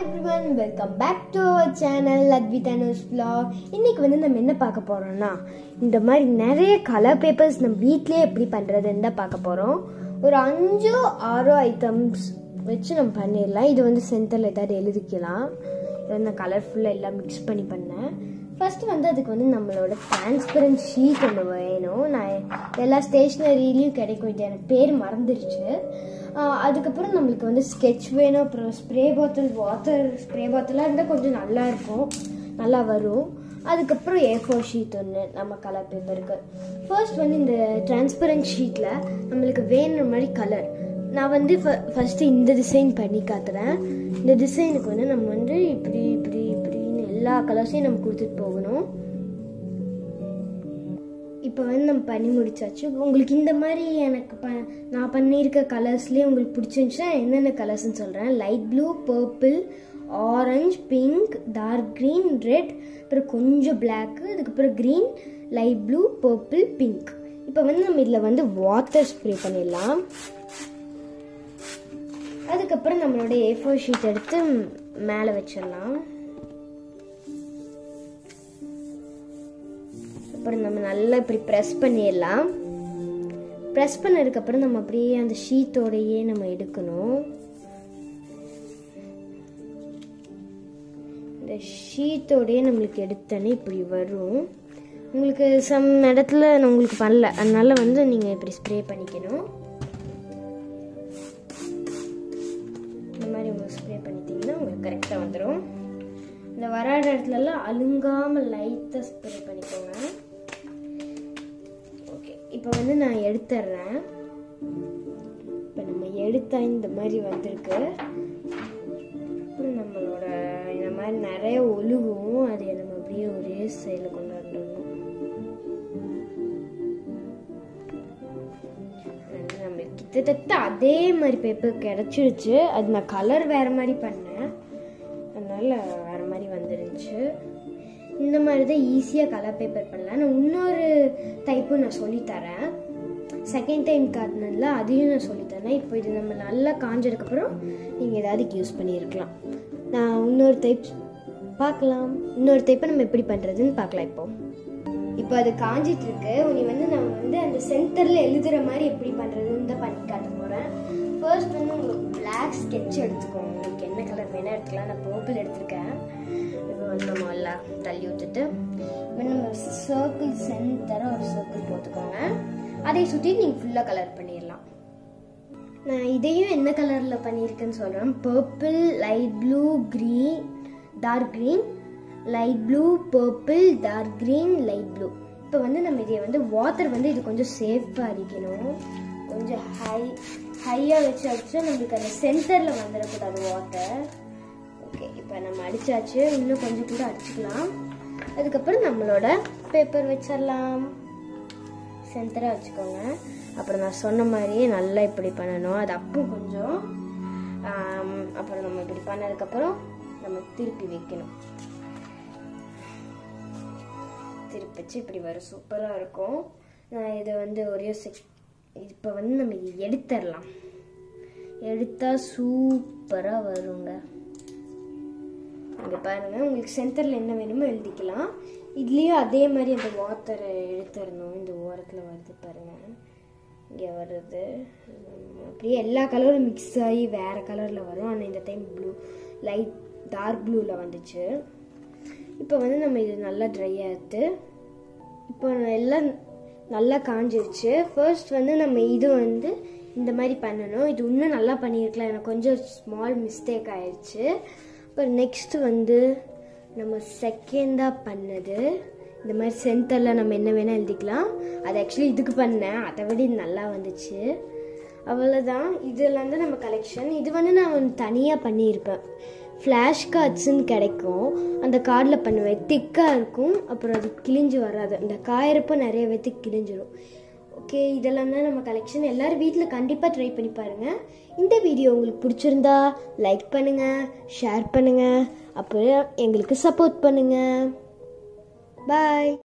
everyone welcome back to our channel அத்விதானஸ் vlog இன்னைக்கு வந்து நம்ம என்ன பார்க்க போறோம்னா இந்த மாதிரி நிறைய கலர் பேப்பர்ஸ் நம்ம வீட்லயே எப்படி பண்றதுன்னு தான் பார்க்க போறோம் ஒரு அஞ்சோ ஆறோ ஐட்டம்ஸ் வச்சு நம்ம பண்ணிடலாம் இது வந்து சென்டரில் ஏதாவது எழுதிக்கலாம் இது வந்து நான் கலர்ஃபுல்லாக எல்லாம் மிக்ஸ் பண்ணி பண்ணேன் ஃபர்ஸ்ட் வந்து அதுக்கு வந்து நம்மளோட டிரான்ஸ்பரண்ட் ஷீட் ஒன்று வேணும் நான் எல்லா ஸ்டேஷ்னரிலையும் கிடைக்கும் இது எனக்கு பேர் மறந்துருச்சு ஆஹ் அதுக்கப்புறம் நம்மளுக்கு வந்து ஸ்கெட்ச் வேணும் அப்புறம் ஸ்ப்ரே பாட்டில் வாட்டர் ஸ்ப்ரே பாட்டிலாக இருந்தால் கொஞ்சம் நல்லா இருக்கும் நல்லா வரும் அதுக்கப்புறம் ஏ ஃபோர் ஷீட் ஒன்று நம்ம கலர் பேப்பருக்கு ஃபர்ஸ்ட் வந்து இந்த டிரான்ஸ்பரண்ட் ஷீட்டில் நம்மளுக்கு வேணுற மாதிரி கலர் நான் வந்து ஃபஸ்ட்டு இந்த டிசைன் பண்ணி காட்டுறேன் இந்த டிசைனுக்கு வந்து நம்ம வந்து இப்படி இப்படி இப்படின்னு எல்லா கலர்ஸையும் நம்ம கொடுத்துட்டு போகணும் இப்போ வந்து நம்ம பண்ணி முடிச்சாச்சு உங்களுக்கு இந்த மாதிரி எனக்கு ப நான் பண்ணியிருக்க கலர்ஸ்லேயே உங்களுக்கு பிடிச்சிருந்துச்சுன்னா என்னென்ன கலர்ஸ்னு சொல்கிறேன் light blue purple orange pink dark green red அப்புறம் கொஞ்சம் பிளாக்கு அதுக்கப்புறம் green light blue purple pink இப்போ வந்து நம்ம இதில் வந்து வாட்டர் ஸ்ப்ரே பண்ணிடலாம் அதுக்கப்புறம் நம்மளோட ஏ ஃபோர் ஷீட் எடுத்து மேலே வச்சிடலாம் அப்புறம் நம்ம நல்லா இப்படி ப்ரெஸ் பண்ணிடலாம் ப்ரெஸ் பண்ணதுக்கப்புறம் நம்ம அப்படியே அந்த ஷீட்டோடையே நம்ம எடுக்கணும் இந்த ஷீட்டோடையே நம்மளுக்கு எடுத்தோன்னே இப்படி வரும் உங்களுக்கு சம் இடத்துல நான் உங்களுக்கு பண்ணல அதனால வந்து நீங்கள் இப்படி ஸ்ப்ரே பண்ணிக்கணும் இந்த மாதிரி உங்களுக்கு ஸ்ப்ரே பண்ணிட்டீங்கன்னா உங்களுக்கு கரெக்டாக வந்துடும் இந்த வராத இடத்துலலாம் அழுங்காமல் லைட்டாக ஸ்ப்ரே பண்ணிக்கோங்க ஓகே இப்போ வந்து நான் எடுத்துட்றேன் இப்போ நம்ம எடுத்தா இந்த மாதிரி வந்திருக்கு அப்புறம் நம்மளோட இந்த மாதிரி நிறைய ஒழுகும் அதை நம்ம அப்படியே ஒரே சைடில் கொண்டு வந்துடணும் நம்மளுக்கு கிட்டத்தட்ட அதே மாதிரி பேப்பர் கிடச்சிருச்சு அது நான் கலர் வேற மாதிரி பண்ணேன் அதனால வேற மாதிரி வந்துருந்துச்சு இந்த மாதிரி தான் ஈஸியாக கலர் பேப்பர் பண்ணலாம் நான் இன்னொரு டைப்பும் நான் சொல்லித்தரேன் செகண்ட் டைம் காட்டினதில் அதையும் நான் சொல்லித்தரேன் இப்போ இது நம்ம நல்லா காஞ்சதுக்கப்புறம் நீங்கள் ஏதாவது யூஸ் பண்ணியிருக்கலாம் நான் இன்னொரு டைப் பார்க்கலாம் இன்னொரு டைப்பை நம்ம எப்படி பண்ணுறதுன்னு பார்க்கலாம் இப்போ இப்போ அது காஞ்சிட்டு இருக்கு நீ வந்து நம்ம வந்து அந்த சென்டரில் எழுதுகிற மாதிரி எப்படி பண்ணுறதுன்னு தான் பண்ணி காட்ட போகிறேன் ஃபர்ஸ்ட் வந்து உங்களுக்கு பிளாக் ஸ்கெட்ச் எடுத்துக்கோங்க உங்களுக்கு என்ன கலர் வேணால் எடுத்துக்கலாம் நான் பர்பிள் எடுத்திருக்கேன் இப்போ வந்து நம்ம எல்லாம் தள்ளி விட்டுட்டு இப்போ நம்ம சர்க்கிள் சென்டராக ஒரு சர்க்கிள் போட்டுக்கோங்க அதை சுற்றி நீங்கள் ஃபுல்லாக கலர் பண்ணிடலாம் நான் இதையும் என்ன கலரில் பண்ணியிருக்கேன்னு சொல்கிறேன் purple light blue green dark green light blue purple dark green light blue இப்போ வந்து நம்ம இதை வந்து வாட்டர் வந்து இது கொஞ்சம் சேஃபாக அடிக்கணும் கொஞ்சம் ஹை ஹையாக வச்சு அடிச்சா நம்மளுக்கு அந்த சென்டரில் வந்துடக்கூடாது வாட்டர் ஓகே இப்போ நம்ம அடிச்சாச்சு இன்னும் கொஞ்சம் கூட அடிச்சுக்கலாம் அதுக்கப்புறம் நம்மளோட பேப்பர் வச்சிடலாம் சென்டராக வச்சுக்கோங்க அப்புறம் நான் சொன்ன மாதிரியே நல்லா இப்படி பண்ணணும் அது அப்போ கொஞ்சம் அப்புறம் நம்ம இப்படி பண்ணதுக்கப்புறம் நம்ம திருப்பி வைக்கணும் திருப்பி வச்சு இப்படி வரும் சூப்பராக இருக்கும் நான் இதை வந்து ஒரே செக் இப்போ வந்து நம்ம எடுத்துடலாம் எடுத்தால் சூப்பராக வருங்க இங்கே பாருங்கள் உங்களுக்கு சென்டரில் என்ன வேணுமோ எழுதிக்கலாம் இதுலேயும் அதே மாதிரி அந்த வாட்டரை எடுத்துடணும் இந்த ஓரத்தில் வருது பாருங்கள் இங்கே வருது அப்படியே எல்லா கலரும் மிக்ஸ் ஆகி வேறு கலரில் வரும் ஆனால் இந்த டைம் ப்ளூ லைட் டார்க் ப்ளூவில் வந்துச்சு இப்போ வந்து நம்ம இது நல்லா ட்ரை ஆகிட்டு இப்போ எல்லாம் நல்லா காஞ்சிருச்சு ஃபர்ஸ்ட் வந்து நம்ம இது வந்து இந்த மாதிரி பண்ணணும் இது இன்னும் நல்லா பண்ணியிருக்கலாம் எனக்கு கொஞ்சம் ஸ்மால் மிஸ்டேக் ஆயிடுச்சு அப்புறம் நெக்ஸ்ட் வந்து நம்ம செகண்டாக பண்ணது இந்த மாதிரி சென்டரில் நம்ம என்ன வேணால் எழுதிக்கலாம் அது ஆக்சுவலி இதுக்கு பண்ணேன் அதை விட இது நல்லா வந்துச்சு அவ்வளோதான் இதெல்லாம் தான் நம்ம கலெக்ஷன் இது வந்து நான் தனியாக பண்ணியிருப்பேன் ஃப்ளாஷ் கார்ட்ஸுன்னு கிடைக்கும் அந்த கார்டில் பண்ணுவேன் திக்காக இருக்கும் அப்புறம் அது கிழிஞ்சு வராது அந்த காயறப்போ நிறைய பேர்த்து கிழிஞ்சிரும் ஓகே இதெல்லாம் தான் நம்ம கலெக்ஷன் எல்லோரும் வீட்டில் கண்டிப்பாக ட்ரை பண்ணி பாருங்கள் இந்த வீடியோ உங்களுக்கு பிடிச்சிருந்தா லைக் பண்ணுங்கள் ஷேர் பண்ணுங்கள் அப்புறம் எங்களுக்கு சப்போர்ட் பண்ணுங்கள் பாய்